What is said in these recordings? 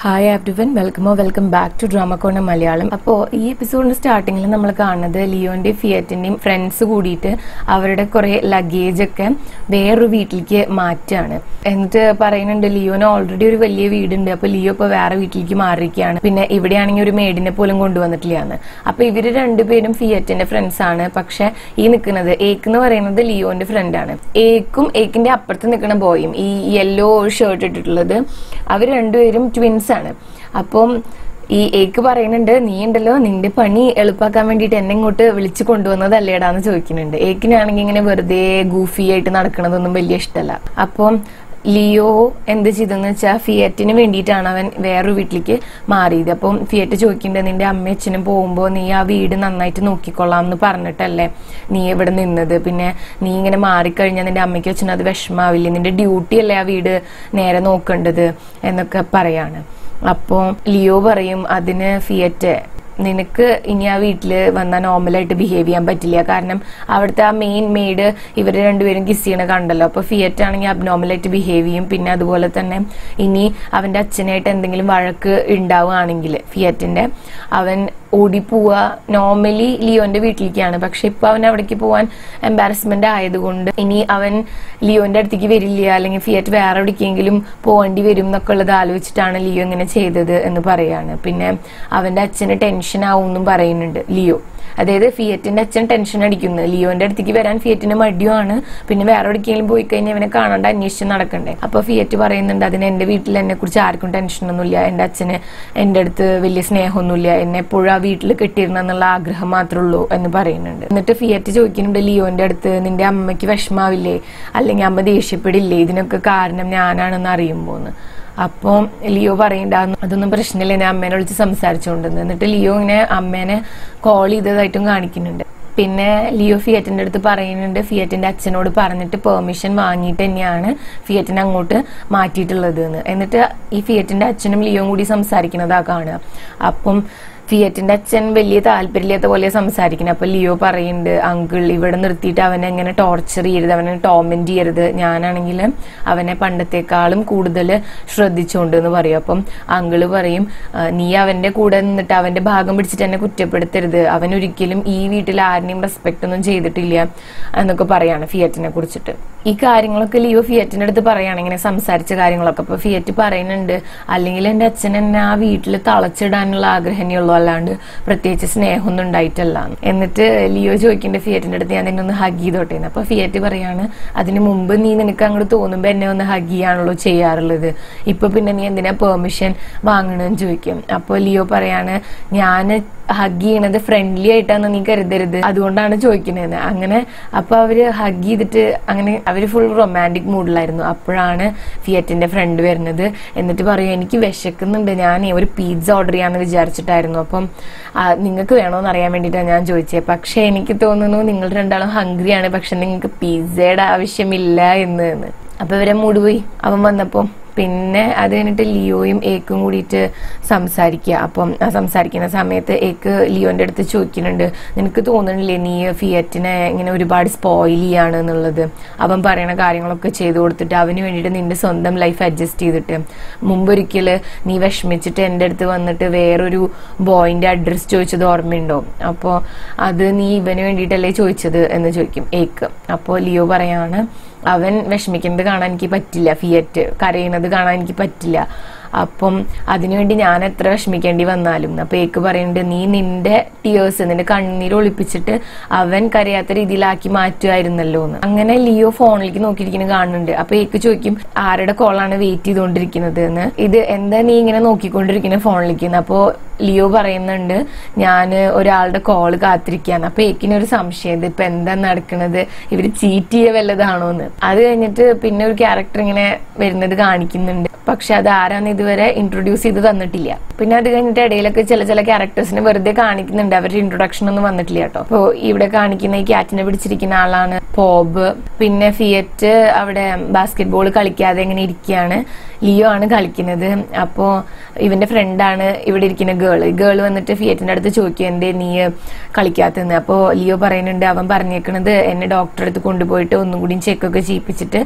Hi everyone വെൽക്കമോ welcome back to ഡ്രാമക്കോണ മലയാളം അപ്പോൾ ഈ എപ്പിസോഡിന്റെ സ്റ്റാർട്ടിങ്ങിൽ നമ്മൾ കാണുന്നത് ലിയോന്റെയും ഫിയറ്റിന്റെയും ഫ്രണ്ട്സ് കൂടിയിട്ട് അവരുടെ കുറെ ലഗേജ് ഒക്കെ വേറൊരു വീട്ടിലേക്ക് മാറ്റാണ് എന്നിട്ട് പറയുന്നുണ്ട് ലിയോന് ഓൾറെഡി ഒരു വലിയ വീടുണ്ട് അപ്പൊ ലിയോ ഇപ്പൊ വേറെ വീട്ടിലേക്ക് മാറിയിരിക്കുകയാണ് പിന്നെ ഇവിടെയാണെങ്കിൽ ഒരു മേഡിനെ പോലും കൊണ്ടുവന്നിട്ടില്ലാന്ന് അപ്പൊ ഇവര് രണ്ടുപേരും ഫിയറ്റിന്റെ ഫ്രണ്ട്സ് ആണ് പക്ഷെ ഈ നിൽക്കുന്നത് ഏക്ക് എന്ന് പറയുന്നത് ലിയോന്റെ ഫ്രണ്ടാണ് ഏക്കും ഏക്കിന്റെ അപ്പുറത്ത് നിൽക്കുന്ന ബോയും ഈ യെല്ലോ ഷർട്ട് ഇട്ടിട്ടുള്ളത് അവർ രണ്ടുപേരും ട്വിൻസ് ആണ് അപ്പം ഈ ഏക്ക് പറയുന്നുണ്ട് നീ ഉണ്ടല്ലോ നിന്റെ പണി എളുപ്പാക്കാൻ വേണ്ടിയിട്ട് എന്നെ ഇങ്ങോട്ട് വിളിച്ചു കൊണ്ടുവന്നതല്ലേടാന്ന് ചോദിക്കുന്നുണ്ട് ഏക്കിനാണെങ്കിൽ ഇങ്ങനെ വെറുതെ ഗൂഫി ആയിട്ട് നടക്കണതൊന്നും വലിയ ഇഷ്ടമല്ല അപ്പം ലിയോ എന്ത് ചെയ്തെന്ന് വെച്ചാൽ ഫിയറ്റിന് വേണ്ടിയിട്ടാണ് അവൻ വേറൊരു വീട്ടിലേക്ക് മാറിയത് അപ്പം ഫിയറ്റ് ചോദിക്കുന്നുണ്ട് നിന്റെ അമ്മയും അച്ഛനും പോകുമ്പോൾ നീ ആ വീട് നന്നായിട്ട് നോക്കിക്കൊള്ളാം എന്ന് പറഞ്ഞിട്ടല്ലേ നീ ഇവിടെ നിന്നത് പിന്നെ നീ ഇങ്ങനെ മാറിക്കഴിഞ്ഞാൽ നിന്റെ അമ്മയ്ക്ക് അച്ഛനും അത് വിഷമാവില്ലേ നിന്റെ ഡ്യൂട്ടി അല്ലേ ആ വീട് നേരെ നോക്കേണ്ടത് എന്നൊക്കെ പറയാണ് അപ്പോൾ ലിയോ പറയും അതിന് ഫിയറ്റ് നിനക്ക് ഇനി ആ വീട്ടില് വന്നാൽ നോർമലായിട്ട് ബിഹേവ് ചെയ്യാൻ പറ്റില്ല കാരണം അവിടുത്തെ ആ മെയിൻ മെയ്ഡ് ഇവര് രണ്ടുപേരും കിസ് ചെയ്യണ കണ്ടല്ലോ അപ്പൊ ഫിയറ്റ് ആണെങ്കിൽ അബ്നോർമലായിട്ട് ബിഹേവ് ചെയ്യും പിന്നെ അതുപോലെ തന്നെ ഇനി അവന്റെ അച്ഛനായിട്ട് എന്തെങ്കിലും വഴക്ക് ഉണ്ടാവുകയാണെങ്കിൽ ഫിയറ്റിന്റെ അവൻ ഓടിപ്പോവുക നോർമലി ലിയോന്റെ വീട്ടിലേക്കാണ് പക്ഷെ ഇപ്പൊ അവൻ അവിടേക്ക് പോവാൻ എംബാരസ്മെന്റ് ആയതുകൊണ്ട് ഇനി അവൻ ലിയോന്റെ അടുത്തേക്ക് വരില്ല അല്ലെങ്കിൽ ഫിയറ്റ് വേറെ എവിടേക്കെങ്കിലും പോകേണ്ടി വരും എന്നൊക്കെ ഉള്ളത് ആലോചിച്ചിട്ടാണ് ലിയോ ഇങ്ങനെ ചെയ്തത് എന്ന് പറയാണ് പിന്നെ അവന്റെ അച്ഛന് ടെൻഷൻ ആവും എന്നും പറയുന്നുണ്ട് ലിയോ അതായത് ഫിയറ്റിന്റെ അച്ഛൻ ടെൻഷൻ അടിക്കുന്നു ലിയോന്റെ അടുത്തേക്ക് വരാൻ ഫിയറ്റിന് മടിയുമാണ് പിന്നെ വേറെ എവിടേക്കെങ്കിലും പോയി കഴിഞ്ഞാൽ ഇവനെ കാണാണ്ട് അന്വേഷിച്ച് നടക്കണ്ടേ അപ്പൊ ഫിയറ്റ് പറയുന്നുണ്ട് അതിന് എന്റെ വീട്ടിൽ എന്നെ കുറിച്ച് ആർക്കും ടെൻഷനൊന്നുമില്ല എന്റെ അച്ഛന് എന്റെ അടുത്ത് വലിയ സ്നേഹമൊന്നുമില്ല എന്നെ എപ്പോഴും ആ വീട്ടിൽ കെട്ടിയിരുന്ന എന്നുള്ള ആഗ്രഹം മാത്രമേ ഉള്ളൂ എന്ന് പറയുന്നുണ്ട് എന്നിട്ട് ഫിയറ്റ് ചോദിക്കുന്നുണ്ട് ലിയോന്റെ അടുത്ത് നിന്റെ അമ്മയ്ക്ക് വിഷമാവില്ലേ അല്ലെങ്കിൽ അമ്മ ദേഷ്യപ്പെടില്ലേ ഇതിനൊക്കെ കാരണം ഞാനാണെന്ന് അറിയുമ്പോന്ന് അപ്പോൾ ലിയോ പറയണ്ടായിരുന്നു അതൊന്നും പ്രശ്നമില്ല ഞാൻ അമ്മേനെ വിളിച്ച് സംസാരിച്ചുകൊണ്ടിരുന്നു എന്നിട്ട് ലിയോ ഇങ്ങനെ അമ്മേനെ കോൾ ചെയ്തതായിട്ടും കാണിക്കുന്നുണ്ട് പിന്നെ ലിയോ ഫിയറ്റിന്റെ അടുത്ത് പറയുന്നുണ്ട് ഫിയറ്റിന്റെ അച്ഛനോട് പറഞ്ഞിട്ട് പെർമിഷൻ വാങ്ങിയിട്ട് തന്നെയാണ് ഫിയറ്റിനെ അങ്ങോട്ട് മാറ്റിയിട്ടുള്ളത് എന്ന് എന്നിട്ട് ഈ ഫിയറ്റിന്റെ അച്ഛനും ലിയോയും കൂടി സംസാരിക്കുന്നതാ കാണുക അപ്പം ഫിയറ്റിന്റെ അച്ഛൻ വലിയ താല്പര്യമില്ലാത്ത പോലെ സംസാരിക്കുന്നത് അപ്പൊ ലിയോ പറയുന്നുണ്ട് അങ്കിൾ ഇവിടെ നിർത്തിയിട്ട് അവനെ എങ്ങനെ ടോർച്ചർ ചെയ്യരുത് അവനെ ടോമെന്റ് ചെയ്യരുത് ഞാനാണെങ്കിൽ അവനെ പണ്ടത്തെക്കാളും കൂടുതൽ ശ്രദ്ധിച്ചുകൊണ്ട് എന്ന് പറയും അപ്പം അങ്കിള് പറയും "ആ, നീ അവന്റെ കൂടെ നിന്നിട്ട് അവന്റെ ഭാഗം പിടിച്ചിട്ട് എന്നെ കുറ്റപ്പെടുത്തരുത് അവൻ ഒരിക്കലും ഈ വീട്ടിൽ ആരെയും റെസ്പെക്ട് ഒന്നും ചെയ്തിട്ടില്ല എന്നൊക്കെ പറയാണ് ഫിയറ്റിനെ കുറിച്ചിട്ട് ഈ കാര്യങ്ങളൊക്കെ ലിയോ ഫിയറ്റിന്റെ അടുത്ത് പറയാണ് ഇങ്ങനെ സംസാരിച്ച കാര്യങ്ങളൊക്കെ അപ്പൊ ഫിയറ്റ് പറയുന്നുണ്ട് അല്ലെങ്കിൽ എന്റെ അച്ഛൻ എന്നെ ആ വീട്ടിൽ തളച്ചിടാനുള്ള ആഗ്രഹമേ ഉള്ളൂ അല്ലാണ്ട് പ്രത്യേകിച്ച് സ്നേഹമൊന്നും ഉണ്ടായിട്ടല്ല എന്നിട്ട് ലിയോ ചോദിക്കേണ്ട ഫിയറ്റിന്റെ അടുത്ത് ഞാൻ നിന്നെ ഒന്ന് ഹഗ് ചെയ്തോട്ടെ അപ്പൊ ഫിയറ്റ് പറയാണ് അതിന് മുമ്പ് നീ നിനക്ക് അങ്ങോട്ട് തോന്നുമ്പോ എന്നെ ഒന്ന് ഹഗ് ചെയ്യാണല്ലോ ചെയ്യാറുള്ളത് ഇപ്പൊ പിന്നെ നീ എന്തിനാ പെർമിഷൻ വാങ്ങണമെന്ന് ചോദിക്കും അപ്പൊ ലിയോ പറയാണ് ഞാൻ ഹഗ് ചെയ്യണത് ഫ്രണ്ട്ലി ആയിട്ടാണ് നീ കരുതരുത് അതുകൊണ്ടാണ് ചോദിക്കുന്നത് അങ്ങനെ അപ്പൊ അവര് ഹഗ് ചെയ്തിട്ട് അങ്ങനെ അവര് ഫുൾ റൊമാൻറ്റിക് മൂഡിലായിരുന്നു അപ്പോഴാണ് ഫിയറ്റിന്റെ ഫ്രണ്ട് വരുന്നത് എന്നിട്ട് പറയും എനിക്ക് വിശക്കുന്നുണ്ട് ഞാൻ ഒരു പിസ്സ ഓർഡർ ചെയ്യാന്ന് വിചാരിച്ചിട്ടായിരുന്നു അപ്പം നിങ്ങൾക്ക് വേണോന്ന് അറിയാൻ വേണ്ടിയിട്ടാണ് ഞാൻ ചോദിച്ചത് പക്ഷെ എനിക്ക് തോന്നുന്നു നിങ്ങൾ രണ്ടാളും ഹംഗ്രിയാണ് പക്ഷെ നിങ്ങൾക്ക് പിസ്സയുടെ ആവശ്യമില്ല എന്ന് എന്ന്. അപ്പൊ ഇവരെ മൂഡ് പോയി അവൻ വന്നപ്പോ പിന്നെ അത് കഴിഞ്ഞിട്ട് ലിയോയും ഏക്കും കൂടിയിട്ട് സംസാരിക്കുക അപ്പം ആ സംസാരിക്കുന്ന സമയത്ത് ഏക്ക് ലിയോന്റെ അടുത്ത് ചോദിക്കുന്നുണ്ട് നിനക്ക് തോന്നണില്ലേ നീ ഫിയറ്റിനെ ഇങ്ങനെ ഒരുപാട് സ്പോയിൽ ചെയ്യാണ് എന്നുള്ളത് അവൻ പറയണ കാര്യങ്ങളൊക്കെ ചെയ്തു കൊടുത്തിട്ട് അവന് വേണ്ടിയിട്ട് നിന്റെ സ്വന്തം ലൈഫ് അഡ്ജസ്റ്റ് ചെയ്തിട്ട് മുമ്പൊരിക്കൽ നീ വിഷമിച്ചിട്ട് എൻ്റെ അടുത്ത് വന്നിട്ട് വേറൊരു ബോയിന്റെ അഡ്രസ്സ് ചോദിച്ചത് ഓർമ്മയുണ്ടോ അപ്പോൾ അത് നീ ഇവന് വേണ്ടിയിട്ടല്ലേ ചോദിച്ചത് എന്ന് ചോദിക്കും ഏക്ക് അപ്പോൾ ലിയോ പറയാണ് അവൻ വിഷമിക്കുന്നത് കാണാൻ എനിക്ക് പറ്റില്ല ഫിയറ്റ് കരയുന്നത് കാണാൻ എനിക്ക് പറ്റില്ല അപ്പം അതിനുവേണ്ടി ഞാൻ എത്ര വിഷമിക്കേണ്ടി വന്നാലും അപ്പൊ ഏക്ക് പറയുന്നുണ്ട് നീ നിന്റെ ടിയേഴ്സ് നിന്റെ കണ്ണീര് ഒളിപ്പിച്ചിട്ട് അവൻ കരയാത്ത രീതിയിലാക്കി മാറ്റുമായിരുന്നല്ലോ എന്ന് അങ്ങനെ ലിയോ ഫോണിലേക്ക് നോക്കിയിരിക്കുന്നത് കാണുന്നുണ്ട് അപ്പൊ ഏക്ക് ചോദിക്കും ആരുടെ കോളാണ് വെയിറ്റ് ചെയ്തുകൊണ്ടിരിക്കുന്നത് എന്ന് ഇത് എന്താ നീ ഇങ്ങനെ നോക്കിക്കൊണ്ടിരിക്കുന്ന ഫോണിലേക്ക് അപ്പോ ലിയോ പറയുന്നുണ്ട് ഞാൻ ഒരാളുടെ കോള് കാത്തിരിക്കുകയാണ് അപ്പൊ ഏക്കിനൊരു സംശയം ഇത് ഇപ്പൊ എന്താ നടക്കുന്നത് ഇവര് ചീറ്റ് ചെയ്യ വല്ലതാണോ എന്ന് അത് കഴിഞ്ഞിട്ട് പിന്നെ ഒരു ക്യാരക്ടർ ഇങ്ങനെ വരുന്നത് കാണിക്കുന്നുണ്ട് പക്ഷെ അത് ആരാന്ന് ഇതുവരെ ഇൻട്രൊഡ്യൂസ് ചെയ്ത് തന്നിട്ടില്ല പിന്നെ അത് കഴിഞ്ഞിട്ട് ഇടയിലൊക്കെ ചില ചില ക്യാരക്ടേഴ്സിനെ വെറുതെ കാണിക്കുന്നുണ്ട് അവരുടെ ഇൻട്രൊഡക്ഷൻ ഒന്നും വന്നിട്ടില്ല കേട്ടോ അപ്പോ ഇവിടെ കാണിക്കുന്ന ഈ ക്യാറ്റിനെ പിടിച്ചിരിക്കുന്ന ആളാണ് പോബ് പിന്നെ ഫിയറ്റ് അവിടെ ബാസ്കറ്റ് ബോൾ കളിക്കാതെ ഇങ്ങനെ ഇരിക്കുകയാണ് ലിയോ ആണ് കളിക്കുന്നത് അപ്പോ ഇവന്റെ ഫ്രണ്ടാണ് ഇവിടെ ഇരിക്കുന്ന ഗേള് ഗേള് വന്നിട്ട് ഫിയറ്റിന്റെ അടുത്ത് ചോദിക്കും എന്തേ നീ കളിക്കാത്തെന്ന് അപ്പോ ലിയോ പറയുന്നുണ്ട് അവൻ പറഞ്ഞേക്കണത് എന്നെ ഡോക്ടറെ അടുത്ത് കൊണ്ടുപോയിട്ട് ഒന്നും കൂടി ചെക്കൊക്കെ ചെയ്യിപ്പിച്ചിട്ട്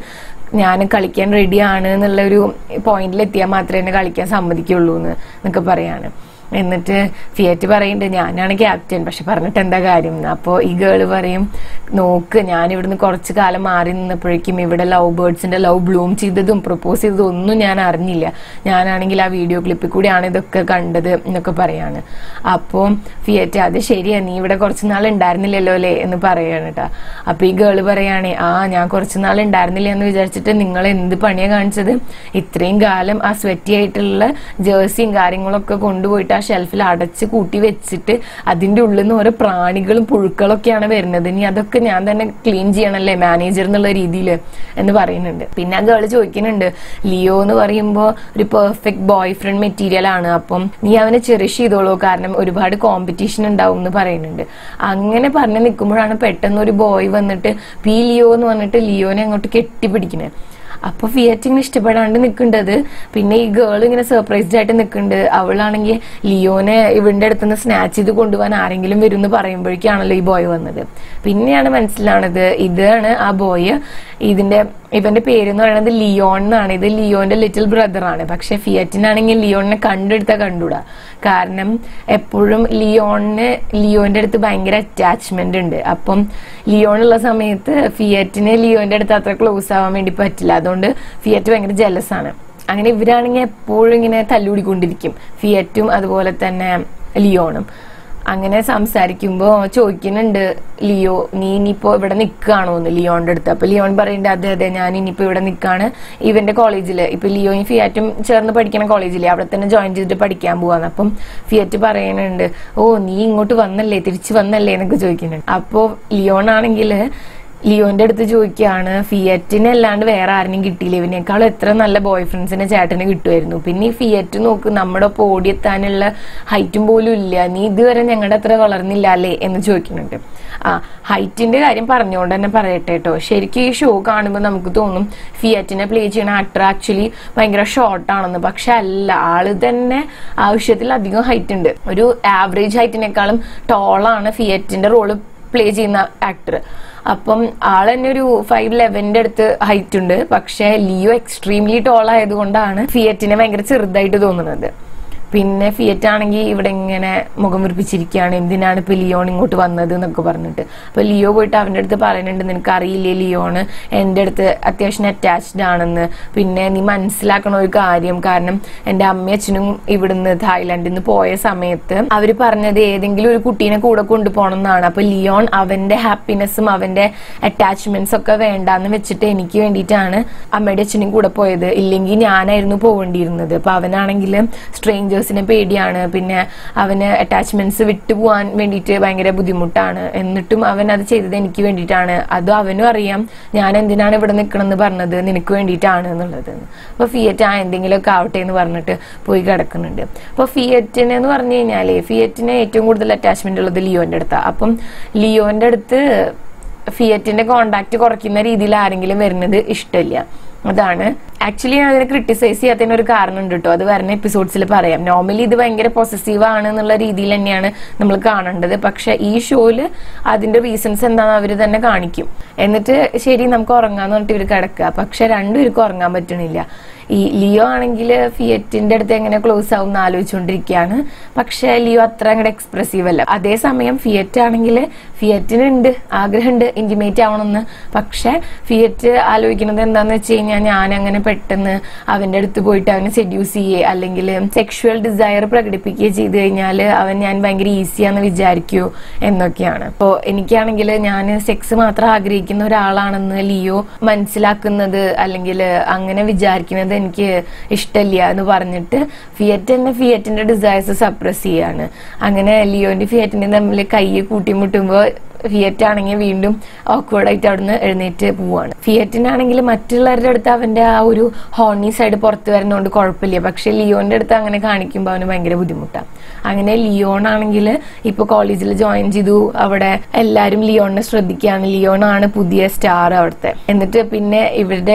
ഞാൻ കളിക്കാൻ റെഡിയാണ് എന്നുള്ള ഒരു പോയിന്റിൽ എത്തിയാൽ മാത്രമേ എന്നെ കളിക്കാൻ സമ്മതിക്കുള്ളൂ എന്ന് എന്നൊക്കെ പറയാണ് എന്നിട്ട് ഫിയറ്റ് പറയുന്നുണ്ട് ഞാനാണ് ക്യാപ്റ്റൻ പക്ഷെ പറഞ്ഞിട്ട് എന്താ കാര്യം അപ്പോൾ ഈ ഗേള് പറയും നോക്ക് ഞാൻ ഇവിടുന്ന് കുറച്ച് കാലം മാറി നിന്നപ്പോഴേക്കും ഇവിടെ ലവ് ബേർഡ്സിന്റെ ലവ് ബ്ലൂം ചെയ്തതും പ്രപ്പോസ് ചെയ്തതും ഒന്നും ഞാൻ അറിഞ്ഞില്ല ഞാനാണെങ്കിൽ ആ വീഡിയോ ക്ലിപ്പിൽ കൂടിയാണ് ഇതൊക്കെ കണ്ടത് എന്നൊക്കെ പറയാണ് അപ്പോൾ ഫിയറ്റ് അത് ശരിയാ നീ ഇവിടെ കുറച്ച് നാൾ ഉണ്ടായിരുന്നില്ലല്ലോ അല്ലേ എന്ന് പറയാണ് കേട്ടോ അപ്പൊ ഈ ഗേള് പറയുകയാണെ ആ ഞാൻ കുറച്ച് നാൾ ഉണ്ടായിരുന്നില്ല എന്ന് വിചാരിച്ചിട്ട് നിങ്ങൾ എന്ത് പണിയാ കാണിച്ചത് ഇത്രയും കാലം ആ സ്വെറ്റി ആയിട്ടുള്ള ജേഴ്സിയും കാര്യങ്ങളൊക്കെ കൊണ്ടുപോയിട്ട് ആ ഷെൽഫിൽ അടച്ച് കൂട്ടി വെച്ചിട്ട് അതിന്റെ ഉള്ളിൽ നിന്ന് ഓരോ പ്രാണികളും പുഴുക്കളൊക്കെയാണ് വരുന്നത് ഇനി അതൊക്കെ ഞാൻ തന്നെ ക്ലീൻ ചെയ്യണല്ലേ മാനേജർ എന്നുള്ള രീതിയിൽ എന്ന് പറയുന്നുണ്ട് പിന്നെ ആ ഗേള് ചോദിക്കുന്നുണ്ട് ലിയോ എന്ന് പറയുമ്പോൾ ഒരു പെർഫെക്റ്റ് ബോയ് ഫ്രണ്ട് മെറ്റീരിയൽ ആണ് അപ്പം നീ അവനെ ചെറിഷ് ചെയ്തോളൂ കാരണം ഒരുപാട് കോമ്പറ്റീഷൻ ഉണ്ടാവും എന്ന് പറയുന്നുണ്ട് അങ്ങനെ പറഞ്ഞു നിൽക്കുമ്പോഴാണ് പെട്ടെന്ന് ഒരു ബോയ് വന്നിട്ട് പി ലിയോ എന്ന് പറഞ്ഞിട്ട് ലിയോനെ അങ്ങോട്ട് കെട്ടിപ്പിടിക്കുന്നത് അപ്പൊ ഫിയറ്റ് ഇങ്ങനെ ഇഷ്ടപ്പെടാണ്ട് നിൽക്കേണ്ടത് പിന്നെ ഈ ഗേൾ ഇങ്ങനെ സർപ്രൈസ്ഡ് ആയിട്ട് നിൽക്കുന്നുണ്ട് അവളാണെങ്കിൽ ലിയോനെ ഇവന്റെ അടുത്ത് നിന്ന് സ്നാച്ച് ചെയ്ത് കൊണ്ടുപോകാൻ ആരെങ്കിലും വരും എന്ന് പറയുമ്പോഴേക്കാണല്ലോ ഈ ബോയ് വന്നത് പിന്നെയാണ് മനസ്സിലാണത് ഇതാണ് ആ ബോയ് ഇതിന്റെ ഇവന്റെ പേര് എന്ന് പറയുന്നത് ലിയോൺ എന്നാണ് ഇത് ലിയോന്റെ ലിറ്റിൽ ബ്രദർ ആണ് പക്ഷെ ഫിയറ്റിനാണെങ്കിൽ ലിയോണിനെ കണ്ടെടുത്താൽ കണ്ടുകൂടാ കാരണം എപ്പോഴും ലിയോണിന് ലിയോന്റെ അടുത്ത് ഭയങ്കര അറ്റാച്ച്മെന്റ് ഉണ്ട് അപ്പം ലിയോൺ ഉള്ള സമയത്ത് ഫിയറ്റിന് ലിയോന്റെ അടുത്ത് അത്ര ക്ലോസ് ആവാൻ വേണ്ടി പറ്റില്ല അതുകൊണ്ട് ഫിയറ്റ് ഭയങ്കര ജലസ് ആണ് അങ്ങനെ ഇവരാണെങ്കിൽ എപ്പോഴും ഇങ്ങനെ തല്ലുകൂടിക്കൊണ്ടിരിക്കും ഫിയറ്റും അതുപോലെ തന്നെ ലിയോണും അങ്ങനെ സംസാരിക്കുമ്പോൾ ചോദിക്കുന്നുണ്ട് ലിയോ നീ ഇനിയിപ്പോ ഇവിടെ നിൽക്കുകയാണോ എന്ന് ലിയോന്റെ അടുത്ത് അപ്പൊ ലിയോൺ പറയുന്നുണ്ട് അതെ അതെ ഞാൻ ഇനിയിപ്പോ ഇവിടെ നിൽക്കാണ് ഇവന്റെ കോളേജിൽ ഇപ്പൊ ലിയോയും ഫിയാറ്റും ചേർന്ന് പഠിക്കുന്ന കോളേജിൽ അവിടെ തന്നെ ജോയിൻ ചെയ്തിട്ട് പഠിക്കാൻ പോവാന്ന് അപ്പം ഫിയറ്റ് പറയുന്നുണ്ട് ഓ നീ ഇങ്ങോട്ട് വന്നല്ലേ തിരിച്ചു വന്നല്ലേ എന്നൊക്കെ ചോദിക്കുന്നുണ്ട് അപ്പോ ലിയോൺ ആണെങ്കിൽ ലിയോന്റെ അടുത്ത് ചോദിക്കുകയാണ് ഫിയറ്റിനെ അല്ലാണ്ട് വേറെ ആരെയും കിട്ടിയില്ല ഇവനേക്കാളും എത്ര നല്ല ബോയ് ഫ്രണ്ട്സിനെ ചേട്ടന് കിട്ടുമായിരുന്നു പിന്നെ ഈ ഫിയറ്റ് നോക്ക് നമ്മുടെ ഒപ്പം ഓടിയെത്താനുള്ള ഹൈറ്റും പോലും ഇല്ല നീ ഇതുവരെ ഞങ്ങളുടെ അത്ര വളർന്നില്ല അല്ലേ എന്ന് ചോദിക്കുന്നുണ്ട് ആ ഹൈറ്റിന്റെ കാര്യം പറഞ്ഞുകൊണ്ട് തന്നെ പറയട്ടെ കേട്ടോ ശരിക്കും ഈ ഷോ കാണുമ്പോൾ നമുക്ക് തോന്നും ഫിയറ്റിനെ പ്ലേ ചെയ്യുന്ന ആക്ടർ ആക്ച്വലി ഭയങ്കര ഷോർട്ട് ആണെന്ന് പക്ഷെ അല്ല ആള് തന്നെ ആവശ്യത്തിൽ അധികം ഹൈറ്റ് ഉണ്ട് ഒരു ആവറേജ് ഹൈറ്റിനേക്കാളും ടോളാണ് ഫിയറ്റിന്റെ റോള് പ്ലേ ചെയ്യുന്ന ആക്ടർ അപ്പം ആൾ തന്നെ ഒരു ഫൈവ് ലെവന്റെ അടുത്ത് ഹൈറ്റ് ഉണ്ട് പക്ഷെ ലിയോ എക്സ്ട്രീംലി ടോൾ ആയതുകൊണ്ടാണ് ഫിയറ്റിനെ ഭയങ്കര ചെറുതായിട്ട് തോന്നുന്നത് പിന്നെ ഫിയറ്റ് ആണെങ്കിൽ ഇവിടെ ഇങ്ങനെ മുഖം മുറിപ്പിച്ചിരിക്കുകയാണ് എന്തിനാണ് ഇപ്പൊ ലിയോൺ ഇങ്ങോട്ട് വന്നത് എന്നൊക്കെ പറഞ്ഞിട്ട് അപ്പൊ ലിയോ പോയിട്ട് അവന്റെ അടുത്ത് പറയുന്നുണ്ട് നിനക്ക് അറിയില്ലേ ലിയോണ് എന്റെ അടുത്ത് അത്യാവശ്യം അറ്റാച്ച്ഡ് ആണെന്ന് പിന്നെ നീ മനസ്സിലാക്കണ ഒരു കാര്യം കാരണം എന്റെ അമ്മയും അച്ഛനും ഇവിടുന്ന് തായ്ലാന്റിൽ നിന്ന് പോയ സമയത്ത് അവര് പറഞ്ഞത് ഏതെങ്കിലും ഒരു കുട്ടീനെ കൂടെ കൊണ്ടുപോകണം എന്നാണ് അപ്പൊ ലിയോൺ അവന്റെ ഹാപ്പിനെസ്സും അവന്റെ അറ്റാച്ച്മെന്റ്സ് ഒക്കെ വേണ്ടാന്ന് വെച്ചിട്ട് എനിക്ക് വേണ്ടിയിട്ടാണ് അമ്മയുടെ അച്ഛനും കൂടെ പോയത് ഇല്ലെങ്കിൽ ഞാനായിരുന്നു പോകേണ്ടിയിരുന്നത് അപ്പൊ അവനാണെങ്കിൽ സ്ട്രേഞ്ചേഴ്സിനെ പേടിയാണ് പിന്നെ അവന് അറ്റാച്ച്മെന്റ്സ് വിട്ടുപോകാൻ വേണ്ടിയിട്ട് ഭയങ്കര ബുദ്ധിമുട്ടാണ് എന്നിട്ടും അവൻ അത് ചെയ്തത് എനിക്ക് വേണ്ടിയിട്ടാണ് അതും അവനും അറിയാം ഞാൻ എന്തിനാണ് ഇവിടെ നിൽക്കണമെന്ന് പറഞ്ഞത് നിനക്ക് വേണ്ടിയിട്ടാണ് എന്നുള്ളത് അപ്പൊ ഫിയറ്റ് ആ എന്തെങ്കിലുമൊക്കെ ആവട്ടെ എന്ന് പറഞ്ഞിട്ട് പോയി കിടക്കുന്നുണ്ട് അപ്പൊ ഫിയറ്റിന് എന്ന് പറഞ്ഞു കഴിഞ്ഞാല് ഫിയറ്റിന് ഏറ്റവും കൂടുതൽ അറ്റാച്ച്മെന്റ് ഉള്ളത് ലിയോന്റെ അടുത്താണ് അപ്പം ലിയോന്റെ അടുത്ത് ഫിയറ്റിന്റെ കോണ്ടാക്ട് കുറയ്ക്കുന്ന രീതിയിൽ ആരെങ്കിലും വരുന്നത് ഇഷ്ടമില്ല അതാണ് ആക്ച്വലി ഞാൻ അതിനെ ക്രിട്ടിസൈസ് ചെയ്യാത്തതിന് ഒരു കാരണം ഉണ്ട് കേട്ടോ അത് വരുന്ന എപ്പിസോഡ്സിൽ പറയാം നോർമലി ഇത് ഭയങ്കര പോസസീവ് ആണ് എന്നുള്ള രീതിയിൽ തന്നെയാണ് നമ്മൾ കാണേണ്ടത് പക്ഷെ ഈ ഷോയില് അതിന്റെ റീസൺസ് എന്താണെന്ന് അവർ തന്നെ കാണിക്കും എന്നിട്ട് ശരി നമുക്ക് ഉറങ്ങാന്ന് പറഞ്ഞിട്ട് ഇവർ കിടക്കുക പക്ഷെ രണ്ടുപേർക്കും ഉറങ്ങാൻ പറ്റണില്ല ഈ ലിയോ ആണെങ്കിൽ ഫിയറ്റിന്റെ അടുത്ത് എങ്ങനെ ക്ലോസ് ആവും എന്ന് ആലോചിച്ചുകൊണ്ടിരിക്കുകയാണ് പക്ഷെ ലിയോ അത്ര അങ്ങോട്ട് എക്സ്പ്രസീവ് അല്ല അതേസമയം ഫിയറ്റ് ആണെങ്കിൽ ഫിയറ്റിനുണ്ട് ആഗ്രഹമുണ്ട് ഇന്റിമേറ്റ് ആവണമെന്ന് പക്ഷെ ഫിയറ്റ് ആലോചിക്കുന്നത് എന്താന്ന് വെച്ച് കഴിഞ്ഞാൽ ഞാൻ അങ്ങനെ പെട്ടെന്ന് അവന്റെ അടുത്ത് പോയിട്ട് അവനെ സെഡ്യൂസ് ചെയ്യേ അല്ലെങ്കിൽ സെക്ഷുവൽ ഡിസയർ പ്രകടിപ്പിക്കുകയോ ചെയ്തു കഴിഞ്ഞാൽ അവൻ ഞാൻ ഭയങ്കര ഈസിയാന്ന് വിചാരിക്കൂ എന്നൊക്കെയാണ് അപ്പോൾ എനിക്കാണെങ്കിൽ ഞാൻ സെക്സ് മാത്രം ആഗ്രഹിക്കുന്ന ഒരാളാണെന്ന് ലിയോ മനസ്സിലാക്കുന്നത് അല്ലെങ്കിൽ അങ്ങനെ വിചാരിക്കുന്നത് എനിക്ക് ഇഷ്ടമില്ല എന്ന് പറഞ്ഞിട്ട് ഫിയറ്റ് തന്നെ ഫിയറ്റിന്റെ ഡിസയേഴ്സ് സപ്രസ് ചെയ്യാണ് അങ്ങനെ ലിയോന്റെ ഫിയറ്റിന്റെ തമ്മിൽ കൈ കൂട്ടിമുട്ടുമ്പോൾ ഫിയറ്റ് ആണെങ്കിൽ വീണ്ടും ഓക്വേർഡായിട്ട് അവിടുന്ന് എഴുന്നേറ്റ് പോവാണ് ഫിയറ്റിനാണെങ്കിൽ മറ്റുള്ളവരുടെ അടുത്ത് അവന്റെ ആ ഒരു ഹോണി സൈഡ് പുറത്ത് വരുന്നതുകൊണ്ട് കുഴപ്പമില്ല പക്ഷെ ലിയോന്റെ അടുത്ത് അങ്ങനെ കാണിക്കുമ്പോൾ അവന് ഭയങ്കര ബുദ്ധിമുട്ടാണ് അങ്ങനെ ലിയോൺ ആണെങ്കിൽ ഇപ്പൊ കോളേജിൽ ജോയിൻ ചെയ്തു അവിടെ എല്ലാരും ലിയോണിനെ ശ്രദ്ധിക്കുകയാണ് ലിയോൺ ആണ് പുതിയ സ്റ്റാർ അവിടുത്തെ എന്നിട്ട് പിന്നെ ഇവരുടെ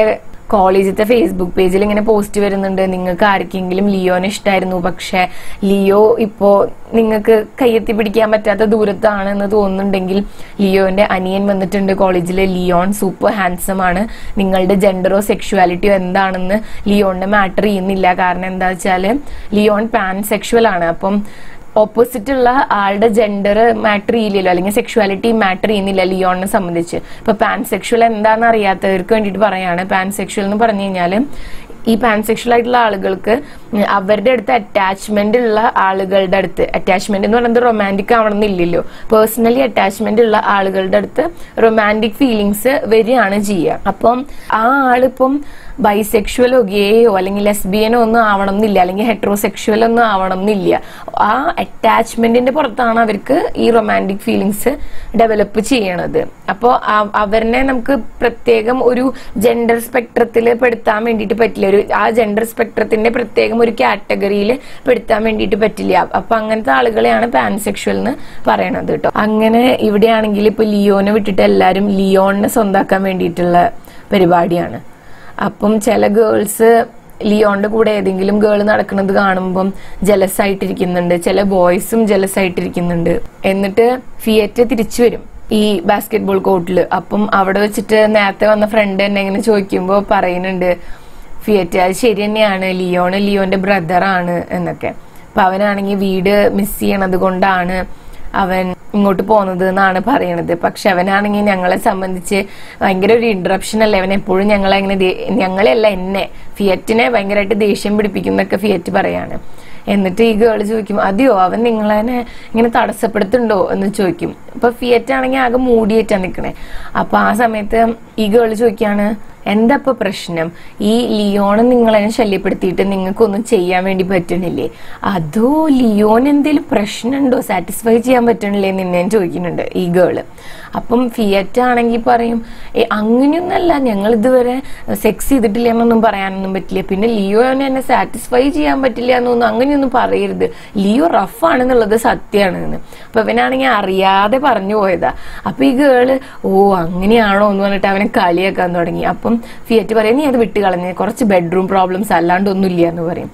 കോളേജിലത്തെ ഫേസ്ബുക്ക് പേജിൽ ഇങ്ങനെ പോസ്റ്റ് വരുന്നുണ്ട് നിങ്ങൾക്ക് ആർക്കെങ്കിലും ലിയോനെ ഇഷ്ടമായിരുന്നു പക്ഷെ ലിയോ ഇപ്പോ നിങ്ങൾക്ക് കയ്യെത്തി പിടിക്കാൻ പറ്റാത്ത ദൂരത്താണ് എന്ന് തോന്നുന്നുണ്ടെങ്കിൽ ലിയോന്റെ അനിയൻ വന്നിട്ടുണ്ട് കോളേജിൽ ലിയോൺ സൂപ്പർ ഹാൻസം ആണ് നിങ്ങളുടെ ജെൻഡറോ സെക്ഷുവാലിറ്റിയോ എന്താണെന്ന് ലിയോണിന്റെ മാറ്റർ ചെയ്യുന്നില്ല കാരണം എന്താ വെച്ചാല് ലിയോൺ പാൻ സെക്ഷുവൽ ആണ് അപ്പം ഓപ്പോസിറ്റ് ഉള്ള ആളുടെ ജെൻഡർ മാറ്റർ ചെയ്യില്ലല്ലോ അല്ലെങ്കിൽ സെക്ഷുവാലിറ്റി മാറ്റർ ചെയ്യുന്നില്ല ലിയോണിനെ സംബന്ധിച്ച് ഇപ്പൊ പാൻ സെക്ഷുവൽ എന്താണെന്ന് അറിയാത്തവർക്ക് വേണ്ടിയിട്ട് പറയാണ് പാൻ സെക്ഷുവൽ എന്ന് പറഞ്ഞു കഴിഞ്ഞാല് ഈ പാൻസെക്ഷൽ ആയിട്ടുള്ള ആളുകൾക്ക് അവരുടെ അടുത്ത് അറ്റാച്ച്മെന്റ് ഉള്ള ആളുകളുടെ അടുത്ത് അറ്റാച്ച്മെന്റ് എന്ന് പറയുന്നത് റൊമാൻറ്റിക് ആവണമെന്നില്ലല്ലോ പേഴ്സണലി അറ്റാച്ച്മെന്റ് ഉള്ള ആളുകളുടെ അടുത്ത് റൊമാൻറ്റിക് ഫീലിങ്സ് വരികയാണ് ചെയ്യുക അപ്പം ആ ആളിപ്പം ബൈസെക്ഷുവലോ ഗേയോ അല്ലെങ്കിൽ ലെസ്ബിയനോ ഒന്നും ആവണം എന്നില്ല അല്ലെങ്കിൽ ഹെട്രോസെക്ഷുവൽ ഒന്നും ആവണം എന്നില്ല ആ അറ്റാച്ച്മെന്റിന്റെ പുറത്താണ് അവർക്ക് ഈ റൊമാൻറ്റിക് ഫീലിങ്സ് ഡെവലപ്പ് ചെയ്യണത് അപ്പോൾ അവരിനെ നമുക്ക് പ്രത്യേകം ഒരു ജെൻഡർ സ്പെക്ട്രത്തിൽ പെടുത്താൻ വേണ്ടിയിട്ട് പറ്റില്ല ഒരു ആ ജെൻഡർ സ്പെക്ട്രത്തിന്റെ പ്രത്യേകം ഒരു കാറ്റഗറിയിൽ പെടുത്താൻ വേണ്ടിയിട്ട് പറ്റില്ല അപ്പൊ അങ്ങനത്തെ ആളുകളെയാണ് പാൻസെക്ഷുവൽ എന്ന് പറയണത് കേട്ടോ അങ്ങനെ ഇവിടെയാണെങ്കിൽ ഇപ്പൊ ലിയോനെ വിട്ടിട്ട് എല്ലാവരും ലിയോണിനെ സ്വന്താക്കാൻ വേണ്ടിയിട്ടുള്ള പരിപാടിയാണ് അപ്പം ചില ഗേൾസ് ലിയോന്റെ കൂടെ ഏതെങ്കിലും ഗേൾ നടക്കുന്നത് കാണുമ്പം ജലസ് ആയിട്ടിരിക്കുന്നുണ്ട് ചില ബോയ്സും ജലസ് ആയിട്ടിരിക്കുന്നുണ്ട് എന്നിട്ട് ഫിയറ്റ് തിരിച്ചു വരും ഈ ബാസ്കറ്റ് കോർട്ടിൽ അപ്പം അവിടെ വെച്ചിട്ട് നേരത്തെ വന്ന ഫ്രണ്ട് എന്നെ ഇങ്ങനെ ചോദിക്കുമ്പോൾ പറയുന്നുണ്ട് ഫിയറ്റ് അത് ശരി തന്നെയാണ് ലിയോണ് ലിയോന്റെ ബ്രദറാണ് എന്നൊക്കെ അപ്പൊ അവനാണെങ്കിൽ വീട് മിസ് ചെയ്യണത് കൊണ്ടാണ് അവൻ ഇങ്ങോട്ട് പോകുന്നത് എന്നാണ് പറയണത് പക്ഷെ അവനാണെങ്കിൽ ഞങ്ങളെ സംബന്ധിച്ച് ഭയങ്കര ഒരു ഇൻട്രപ്ഷൻ അല്ലേ അവൻ എപ്പോഴും ഞങ്ങളെ അങ്ങനെ ദേ- ഞങ്ങളെയല്ല എന്നെ ഫിയറ്റിനെ ഭയങ്കരമായിട്ട് ദേഷ്യം പിടിപ്പിക്കുന്നൊക്കെ ഫിയറ്റ് പറയാണ് എന്നിട്ട് ഈ ഗേള് ചോദിക്കും അതെയോ അവൻ നിങ്ങളെ ഇങ്ങനെ തടസ്സപ്പെടുത്തുണ്ടോ എന്ന് ചോദിക്കും അപ്പൊ ഫിയറ്റ് ആണെങ്കിൽ ആകെ മൂടിയേറ്റാ നിക്കണേ അപ്പൊ ആ സമയത്ത് ഈ ഗേള് ചോദിക്കാണ് എന്താ ഇപ്പൊ പ്രശ്നം ഈ ലിയോണ് നിങ്ങളെ ശല്യപ്പെടുത്തിയിട്ട് നിങ്ങൾക്കൊന്നും ചെയ്യാൻ വേണ്ടി പറ്റണില്ലേ അതോ ലിയോൻ എന്തെങ്കിലും പ്രശ്നമുണ്ടോ സാറ്റിസ്ഫൈ ചെയ്യാൻ പറ്റണില്ലേ എന്ന് ഞാൻ ചോദിക്കുന്നുണ്ട് ഈ ഗേള് അപ്പം ഫിയറ്റ് ആണെങ്കിൽ പറയും "ഏ, അങ്ങനെയൊന്നല്ല ഞങ്ങൾ ഇതുവരെ സെക്സ് ചെയ്തിട്ടില്ല എന്നൊന്നും പറയാനൊന്നും പറ്റില്ല പിന്നെ ലിയോനെ എന്നെ സാറ്റിസ്ഫൈ ചെയ്യാൻ പറ്റില്ല എന്നൊന്നും അങ്ങനെയൊന്നും പറയരുത് ലിയോ റഫ് ആണെന്നുള്ളത് സത്യമാണ് എന്ന് അപ്പൊ ഇവനാണെങ്കിൽ അറിയാതെ പറഞ്ഞു പോയതാ അപ്പൊ ഈ ഗേള് ഓ അങ്ങനെയാണോ എന്ന് പറഞ്ഞിട്ട് അവനെ കളിയാക്കാൻ തുടങ്ങി അപ്പം ഫിയറ്റ് പറയും നീ അത് വിട്ട് കളഞ്ഞ് കുറച്ച് ബെഡ്റൂം പ്രോബ്ലംസ് അല്ലാണ്ട് ഒന്നുമില്ല എന്ന് പറയും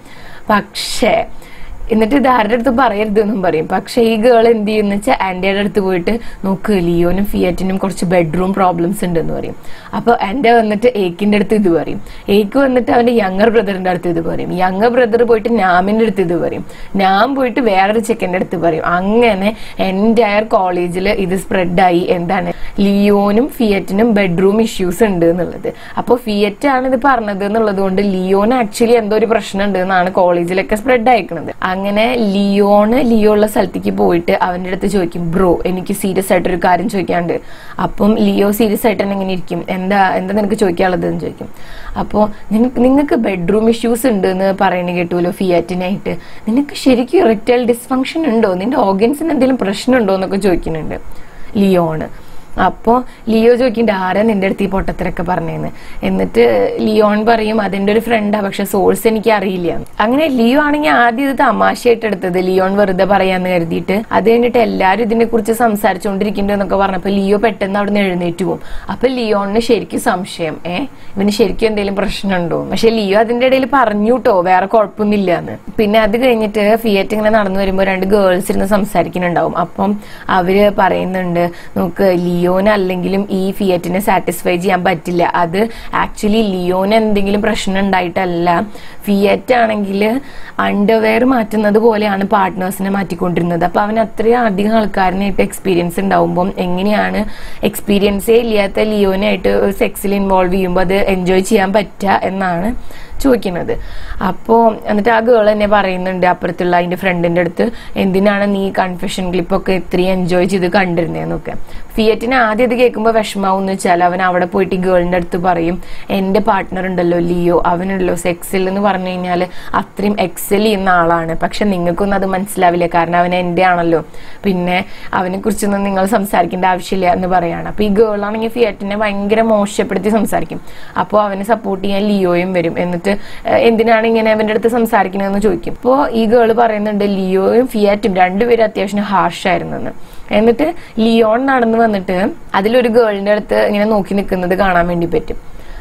പക്ഷേ എന്നിട്ട് ഇത് ആരുടെ അടുത്ത് പറയരുത് എന്നും പറയും പക്ഷെ ഈ ഗേൾ എന്ത് ചെയ്യുന്ന വെച്ചാൽ ആന്റിയുടെ അടുത്ത് പോയിട്ട് നോക്ക് ലിയോനും ഫിയറ്റിനും കുറച്ച് ബെഡ്റൂം പ്രോബ്ലംസ് ഉണ്ട് എന്ന് പറയും അപ്പൊ ആന്റെ വന്നിട്ട് ഏക്കിന്റെ അടുത്ത് ഇത് പറയും ഏക്ക് വന്നിട്ട് അവന്റെ യങ്ങർ ബ്രദറിന്റെ അടുത്ത് ഇത് പറയും യങ്ങർ ബ്രദർ പോയിട്ട് നാമിന്റെ അടുത്ത് ഇത് പറയും നാം പോയിട്ട് വേറൊരു ചെക്കൻ്റെ അടുത്ത് പറയും അങ്ങനെ എൻറ്റയർ കോളേജിൽ ഇത് സ്പ്രെഡായി എന്താണ് ലിയോനും ഫിയറ്റിനും ബെഡ്റൂം ഇഷ്യൂസ് ഉണ്ട് എന്നുള്ളത് അപ്പോൾ ഫിയറ്റ് ആണ് ഇത് പറഞ്ഞത് എന്നുള്ളത് കൊണ്ട് ലിയോന് ആക്ച്വലി എന്തോ ഒരു പ്രശ്നം ഉണ്ട് എന്നാണ് കോളേജിലൊക്കെ സ്പ്രെഡ് അയക്കുന്നത് അങ്ങനെ ലിയോണ് ലിയോ ഉള്ള സ്ഥലത്തേക്ക് പോയിട്ട് അവന്റെ അടുത്ത് ചോദിക്കും ബ്രോ എനിക്ക് സീരിയസ് ആയിട്ടൊരു കാര്യം ചോദിക്കാണ്ട് അപ്പം ലിയോ സീരിയസ് ആയിട്ട് തന്നെ ഇങ്ങനെ ഇരിക്കും എന്താ എന്താ നിനക്ക് ചോദിക്കാനുള്ളത് എന്ന് ചോദിക്കും അപ്പോൾ നിനക്ക് നിങ്ങൾക്ക് ബെഡ്റൂം ഇഷ്യൂസ് ഉണ്ട് എന്ന് പറയണ കേട്ടുമല്ലോ ഫിയാറ്റിനായിട്ട് നിനക്ക് ശരിക്കും ഇറിറ്റൽ ഡിസ്ഫങ്ഷൻ ഉണ്ടോ നിന്റെ ഓർഗൻസിന് എന്തെങ്കിലും പ്രശ്നമുണ്ടോ എന്നൊക്കെ ചോദിക്കുന്നുണ്ട് ലിയോണ് അപ്പോൾ ലിയോ ചോദിക്കുന്നുണ്ട് ആരാ നിന്റെ അടുത്ത് ഈ പൊട്ടത്തിലൊക്കെ പറഞ്ഞേന്ന് എന്നിട്ട് ലിയോൺ പറയും അതെന്റെ ഒരു ഫ്രണ്ടാ പക്ഷെ സോഴ്സ് എനിക്ക് അറിയില്ല അങ്ങനെ ലിയോ ആണെങ്കിൽ ആദ്യം ഇത് തമാശയായിട്ട് എടുത്തത് ലിയോൺ വെറുതെ പറയാന്ന് കരുതിയിട്ട് അത് കഴിഞ്ഞിട്ട് എല്ലാവരും ഇതിനെ കുറിച്ച് സംസാരിച്ചുകൊണ്ടിരിക്കുന്നുണ്ട് എന്നൊക്കെ പറഞ്ഞപ്പോൾ ലിയോ പെട്ടെന്ന് അവിടെ നിന്ന് എഴുന്നേറ്റ് പോകും അപ്പൊ ലിയോണിന് ശരിക്കും സംശയം ഏ ഇവന് ശരിക്കും എന്തെങ്കിലും പ്രശ്നമുണ്ടോ പക്ഷെ ലിയോ അതിന്റെ ഇടയിൽ പറഞ്ഞു കേട്ടോ വേറെ കുഴപ്പമൊന്നുമില്ല എന്ന് പിന്നെ അത് കഴിഞ്ഞിട്ട് ഫിയറ്റ് ഇങ്ങനെ നടന്നു വരുമ്പോൾ രണ്ട് ഗേൾസ് ഇരുന്ന് സംസാരിക്കുന്നുണ്ടാവും അപ്പം അവര് പറയുന്നുണ്ട് നമുക്ക് ലിയോന് അല്ലെങ്കിലും ഈ ഫിയറ്റിനെ സാറ്റിസ്ഫൈ ചെയ്യാൻ പറ്റില്ല അത് ആക്ച്വലി ലിയോന് എന്തെങ്കിലും പ്രശ്നം ഉണ്ടായിട്ടല്ല ഫിയറ്റ് ആണെങ്കിൽ അണ്ടർവെയർ മാറ്റുന്നത് പോലെയാണ് പാർട്ട്നേഴ്സിനെ മാറ്റിക്കൊണ്ടിരുന്നത് അപ്പൊ അവന് അത്രയും അധികം ആൾക്കാരനായിട്ട് എക്സ്പീരിയൻസ് ഉണ്ടാവുമ്പം എങ്ങനെയാണ് എക്സ്പീരിയൻസേ ഇല്ലാത്ത ലിയോനായിട്ട് സെക്സിൽ ഇൻവോൾവ് ചെയ്യുമ്പോൾ അത് എൻജോയ് ചെയ്യാൻ പറ്റുക എന്നാണ് ചോദിക്കുന്നത് അപ്പോൾ എന്നിട്ട് ആ ഗേൾ എന്നെ പറയുന്നുണ്ട് അപ്പുറത്തുള്ള അതിന്റെ ഫ്രണ്ടിന്റെ അടുത്ത് എന്തിനാണ് നീ കൺഫെഷൻ ക്ലിപ്പൊക്കെ ഇത്രയും എൻജോയ് ചെയ്ത് കണ്ടിരുന്നതെന്നൊക്കെ ഫിയറ്റിന് ആദ്യം ഇത് കേൾക്കുമ്പോൾ വിഷമാവും എന്ന് വെച്ചാൽ അവൻ അവിടെ പോയിട്ട് ഈ ഗേളിന്റെ അടുത്ത് പറയും എന്റെ പാർട്ട്ണർ ഉണ്ടല്ലോ ലിയോ അവനുണ്ടല്ലോ സെക്സിൽ എന്ന് പറഞ്ഞു കഴിഞ്ഞാൽ അത്രയും എക്സൽ ചെയ്യുന്ന ആളാണ് പക്ഷെ നിങ്ങൾക്കൊന്നും അത് മനസ്സിലാവില്ല കാരണം അവൻ എന്റെ ആണല്ലോ പിന്നെ അവനെ കുറിച്ചൊന്നും നിങ്ങൾ സംസാരിക്കേണ്ട ആവശ്യമില്ല എന്ന് പറയാണ് അപ്പൊ ഈ ഗേൾ ആണെങ്കിൽ ഫിയറ്റിനെ ഭയങ്കര മോശപ്പെടുത്തി സംസാരിക്കും അപ്പോൾ അവനെ സപ്പോർട്ട് ചെയ്യാൻ ലിയോയും വരും എന്നിട്ട് ഏഹ്, എന്തിനാണ് ഇങ്ങനെ അവന്റെ അടുത്ത് സംസാരിക്കണതെന്ന് ചോദിക്കും അപ്പോൾ ഈ ഗേള് പറയുന്നുണ്ട് ലിയോയും ഫിയാറ്റും രണ്ടുപേരും അത്യാവശ്യം ഹാർഷായിരുന്നെന്ന് എന്നിട്ട് ലിയോൺ നടന്നു വന്നിട്ട് അതിലൊരു ഗേളിന്റെ അടുത്ത് ഇങ്ങനെ നോക്കി നിൽക്കുന്നത് കാണാൻ വേണ്ടി പറ്റും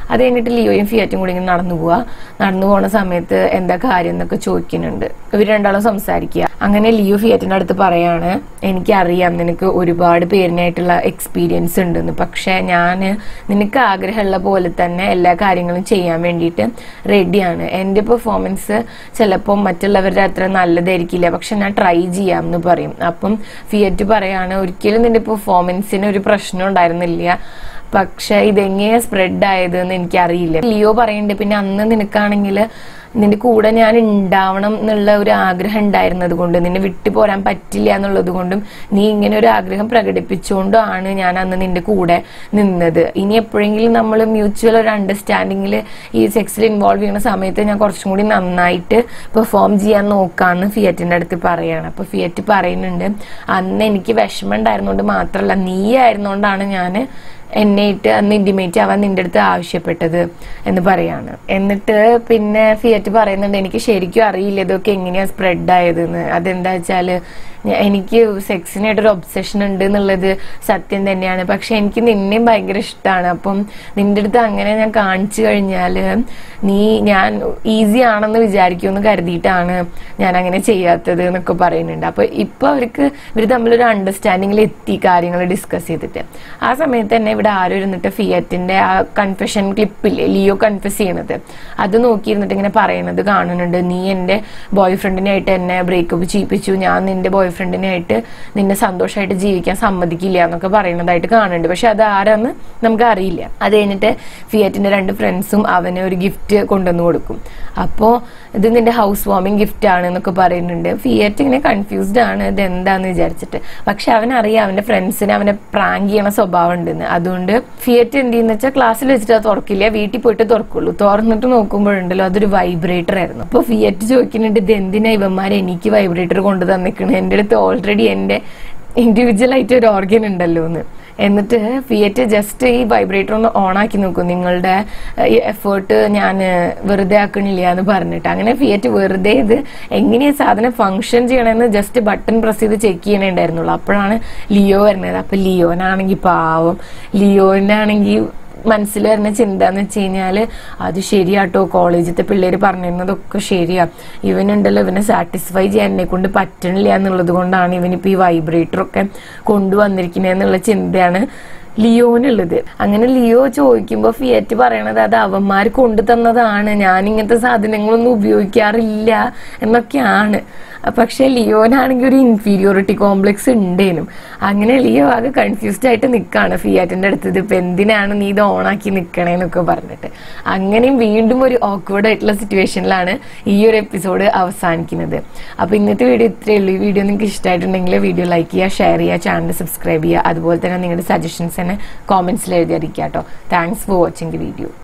അത് കഴിഞ്ഞിട്ട് ലിയോയും ഫിയറ്റും കൂടി ഇങ്ങനെ നടന്നു പോവാ നടന്നു പോണ സമയത്ത് എന്താ കാര്യം എന്നൊക്കെ ചോദിക്കുന്നുണ്ട് ഇവർ രണ്ടാളും സംസാരിക്കുക അങ്ങനെ ലിയോ ഫിയറ്റിന്റെ അടുത്ത് പറയാണ് എനിക്കറിയാം നിനക്ക് ഒരുപാട് പേരിനായിട്ടുള്ള എക്സ്പീരിയൻസ് ഉണ്ടെന്ന് പക്ഷെ ഞാൻ നിനക്ക് ആഗ്രഹമുള്ള പോലെ തന്നെ എല്ലാ കാര്യങ്ങളും ചെയ്യാൻ വേണ്ടിയിട്ട് റെഡിയാണ് എൻ്റെ പെർഫോമൻസ് ചിലപ്പോൾ മറ്റുള്ളവരുടെ അത്ര നല്ലതായിരിക്കില്ല പക്ഷെ ഞാൻ ട്രൈ ചെയ്യാം എന്ന് പറയും അപ്പം ഫിയറ്റ് പറയാണ് ഒരിക്കലും നിന്റെ പെർഫോമൻസിന് ഒരു പ്രശ്നം ഉണ്ടായിരുന്നില്ല പക്ഷെ ഇതെങ്ങനെ സ്പ്രെഡ് ആയത് എന്ന് എനിക്കറിയില്ല ലിയോ പറയുന്നുണ്ട് പിന്നെ അന്ന് നിനക്കാണെങ്കിൽ നിന്റെ കൂടെ ഞാൻ ഉണ്ടാവണം എന്നുള്ള ഒരു ആഗ്രഹം ഉണ്ടായിരുന്നത് കൊണ്ട് നിന്നെ വിട്ടു പോരാൻ പറ്റില്ല എന്നുള്ളത് കൊണ്ടും നീ ഇങ്ങനെ ഒരു ആഗ്രഹം പ്രകടിപ്പിച്ചുകൊണ്ടാണ് ഞാൻ അന്ന് നിന്റെ കൂടെ നിന്നത് ഇനി എപ്പോഴെങ്കിലും നമ്മൾ മ്യൂച്വൽ ഒരു അണ്ടർസ്റ്റാൻഡിങ്ങിൽ ഈ സെക്സിൽ ഇൻവോൾവ് ചെയ്യുന്ന സമയത്ത് ഞാൻ കുറച്ചും കൂടി നന്നായിട്ട് പെർഫോം ചെയ്യാൻ നോക്കാന്ന് ഫിയറ്റിന്റെ അടുത്ത് പറയാണ് അപ്പൊ ഫിയറ്റ് പറയുന്നുണ്ട് അന്ന് എനിക്ക് വിഷമം ഉണ്ടായിരുന്നോണ്ട് മാത്രമല്ല നീ ആയിരുന്നോണ്ടാണ് ഞാൻ എന്നെ ഇട്ട് അന്ന് ഇന്റിമേറ്റ് ആവാൻ നിന്റെ അടുത്ത് ആവശ്യപ്പെട്ടത് എന്ന് പറയാണ് എന്നിട്ട് പിന്നെ ഫിയറ്റ് പറയുന്നുണ്ട് എനിക്ക് ശരിക്കും അറിയില്ല ഇതൊക്കെ എങ്ങനെയാ സ്പ്രെഡ് ആയതെന്ന് അതെന്താ വെച്ചാല് ഞ- എനിക്ക് സെക്സിനായിട്ടൊരു ഒബ്സഷൻ ഉണ്ട് എന്നുള്ളത് സത്യം തന്നെയാണ് പക്ഷെ എനിക്ക് നിന്നെയും ഭയങ്കര ഇഷ്ടമാണ് അപ്പം നിന്റെ അടുത്ത് അങ്ങനെ ഞാൻ കാണിച്ചു കഴിഞ്ഞാല് നീ ഞാൻ ഈസി ആണെന്ന് വിചാരിക്കുമെന്ന് കരുതിയിട്ടാണ് ഞാൻ അങ്ങനെ ചെയ്യാത്തത് എന്നൊക്കെ പറയുന്നുണ്ട് അപ്പൊ ഇപ്പൊ അവർക്ക് ഇവർ തമ്മിലൊരു അണ്ടർസ്റ്റാൻഡിങ്ങിൽ എത്തി കാര്യങ്ങൾ ഡിസ്കസ് ചെയ്തിട്ട് ആ സമയത്ത് തന്നെ ഇവിടെ ആരും ഇരുന്നിട്ട് ഫിയറ്റിന്റെ ആ കൺഫെഷൻ ക്ലിപ്പില്ലേ ലിയോ കൺഫ്യസ് ചെയ്യണത് അത് നോക്കിയിരുന്നിട്ട് ഇങ്ങനെ പറയണത് കാണുന്നുണ്ട് നീ എന്റെ ബോയ് ഫ്രണ്ടിനായിട്ട് എന്നെ ബ്രേക്കപ്പ് ചെയ്യിപ്പിച്ചു ഞാൻ നിന്റെ ബോയ് ഫ്രണ്ടിനായിട്ട് നിന്നെ സന്തോഷമായിട്ട് ജീവിക്കാൻ സമ്മതിക്കില്ല എന്നൊക്കെ പറയുന്നതായിട്ട് കാണുന്നുണ്ട് പക്ഷെ അത് ആരാന്ന് നമുക്ക് അറിയില്ല അത് കഴിഞ്ഞിട്ട് ഫിയറ്റിന്റെ രണ്ട് ഫ്രണ്ട്സും അവന് ഒരു ഗിഫ്റ്റ് കൊണ്ടുവന്ന് കൊടുക്കും അപ്പോ ഇത് നിന്റെ ഹൗസ് വാമിംഗ് ഗിഫ്റ്റ് ആണ് എന്നൊക്കെ പറയുന്നുണ്ട് ഫിയറ്റ് ഇങ്ങനെ കൺഫ്യൂസ്ഡ് ആണ് ഇത് എന്താന്ന് വിചാരിച്ചിട്ട് പക്ഷെ അവനറിയാം അവന്റെ ഫ്രണ്ട്സിന് അവനെ പ്രാങ്ക് ചെയ്യണ സ്വഭാവം ഉണ്ടെന്ന് അതുകൊണ്ട് ഫിയറ്റ് എന്ത് ചെയ്യുന്ന വെച്ചാൽ ക്ലാസ്സിൽ വെച്ചിട്ട് അത് തുറക്കില്ല വീട്ടിൽ പോയിട്ട് തുറക്കുള്ളൂ തുറന്നിട്ട് നോക്കുമ്പോഴുണ്ടല്ലോ അതൊരു വൈബ്രേറ്റർ ആയിരുന്നു അപ്പൊ ഫിയറ്റ് ചോദിക്കുന്നുണ്ട് ഇത് എന്തിനാ ഇവന്മാർ എനിക്ക് വൈബ്രേറ്റർ കൊണ്ടു തന്നിക്കണ് എന്റെ അടുത്ത് ഓൾറെഡി എന്റെ ഇൻഡിവിജ്വൽ ആയിട്ട് ഒരു ഓർഗൻ ഉണ്ടല്ലോ എന്ന് എന്നിട്ട് ഫിയറ്റ് ജസ്റ്റ് ഈ വൈബ്രേറ്റർ ഒന്ന് ഓൺ ആക്കി നോക്കും നിങ്ങളുടെ ഈ എഫേർട്ട് ഞാൻ വെറുതെ ആക്കണില്ല എന്ന് പറഞ്ഞിട്ട് അങ്ങനെ ഫിയറ്റ് വെറുതെ ഇത് എങ്ങനെയാ സാധനം ഫങ്ഷൻ ചെയ്യണമെന്ന് ജസ്റ്റ് ബട്ടൺ പ്രസ് ചെയ്ത് ചെക്ക് ചെയ്യണുണ്ടായിരുന്നുള്ളൂ അപ്പോഴാണ് ലിയോ വരുന്നത് അപ്പൊ ലിയോനാണെങ്കിൽ പാവം ലിയോനാണെങ്കിൽ മനസ്സിൽ വരുന്ന ചിന്ത എന്ന് വെച്ച് കഴിഞ്ഞാല് അത് ശരിയാട്ടോ കോളേജിലത്തെ പിള്ളേര് പറഞ്ഞിരുന്നതൊക്കെ ശരിയാ ഇവനുണ്ടല്ലോ ഇവനെ സാറ്റിസ്ഫൈ ചെയ്യാൻ എന്നെ കൊണ്ട് പറ്റണില്ല എന്നുള്ളത് കൊണ്ടാണ് ഇവനിപ്പോ ഈ വൈബ്രേറ്റർ ഒക്കെ കൊണ്ടുവന്നിരിക്കുന്നത് എന്നുള്ള ചിന്തയാണ് ലിയോനുള്ളത് അങ്ങനെ ലിയോ ചോദിക്കുമ്പോൾ ഫിയറ്റ് പറയണത് അത് അവന്മാർ കൊണ്ടു തന്നതാണ് ഞാൻ ഇങ്ങനത്തെ സാധനങ്ങളൊന്നും ഉപയോഗിക്കാറില്ല എന്നൊക്കെയാണ് പക്ഷെ ലിയോനാണെങ്കിൽ ഒരു ഇൻഫീരിയോറിറ്റി കോംപ്ലക്സ് ഉണ്ടേനും അങ്ങനെ ലിയോ ആകെ കൺഫ്യൂസ്ഡ് ആയിട്ട് നിൽക്കാണ് ഫിയാറ്റിന്റെ അടുത്ത് ഇതിപ്പോ എന്തിനാണ് നീ ഇത് ഓണാക്കി നിൽക്കണേന്നൊക്കെ പറഞ്ഞിട്ട് അങ്ങനെയും വീണ്ടും ഒരു ഓക്വേർഡ് ആയിട്ടുള്ള സിറ്റുവേഷനിലാണ് ഈ ഒരു എപ്പിസോഡ് അവസാനിക്കുന്നത് അപ്പൊ ഇന്നത്തെ വീഡിയോ ഇത്രയേ ഉള്ളൂ ഈ വീഡിയോ നിങ്ങൾക്ക് ഇഷ്ടമായിട്ടുണ്ടെങ്കിൽ വീഡിയോ ലൈക്ക് ചെയ്യുക ഷെയർ ചെയ്യുക ചാനൽ സബ്സ്ക്രൈബ് ചെയ്യുക അതുപോലെ തന്നെ നിങ്ങളുടെ സജഷൻസ് തന്നെ കോമെന്റ്സിൽ എഴുതി അറിയിക്കുക കേട്ടോ thanks for watching the video